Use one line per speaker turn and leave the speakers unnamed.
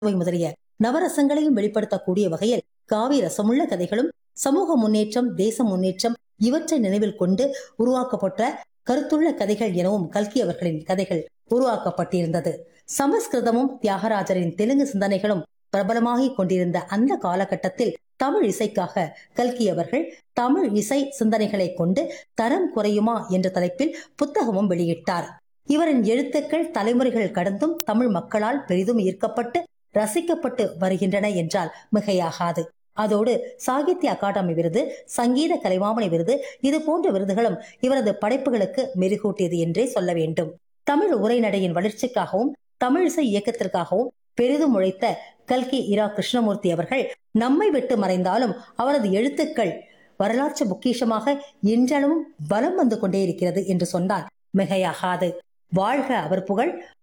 சுவை முதலிய நவரசங்களையும் வெளிப்படுத்தக்கூடிய வகையில் காவி ரசமுள்ள கதைகளும் சமூக முன்னேற்றம் தேச முன்னேற்றம் இவற்றை நினைவில் கொண்டு உருவாக்கப்பட்ட கருத்துள்ள கதைகள் எனவும் கல்கி அவர்களின் கதைகள் உருவாக்கப்பட்டிருந்தது சமஸ்கிருதமும் தியாகராஜரின் தெலுங்கு சிந்தனைகளும் பிரபலமாகிக் கொண்டிருந்த அந்த காலகட்டத்தில் தமிழ் இசைக்காக கல்கி அவர்கள் தமிழ் இசை சிந்தனைகளை கொண்டு தரம் குறையுமா என்ற தலைப்பில் புத்தகமும் வெளியிட்டார் இவரின் எழுத்துக்கள் தலைமுறைகள் கடந்தும் தமிழ் மக்களால் பெரிதும் ஈர்க்கப்பட்டு ரசிக்கப்பட்டு வருகின்றன என்றால் மிகையாகாது அதோடு சாகித்ய அகாடமி விருது சங்கீத கலைமாமணி விருது இது போன்ற விருதுகளும் இவரது படைப்புகளுக்கு மெருகூட்டியது என்றே சொல்ல வேண்டும் தமிழ் உரைநடையின் வளர்ச்சிக்காகவும் தமிழிசை இயக்கத்திற்காகவும் பெரிதும் உழைத்த கல்கி இரா கிருஷ்ணமூர்த்தி அவர்கள் நம்மை விட்டு மறைந்தாலும் அவரது எழுத்துக்கள் வரலாற்று பொக்கிஷமாக இன்றளவும் பலம் வந்து கொண்டே இருக்கிறது என்று சொன்னால் மிகையாகாது வாழ்க அவர் புகழ்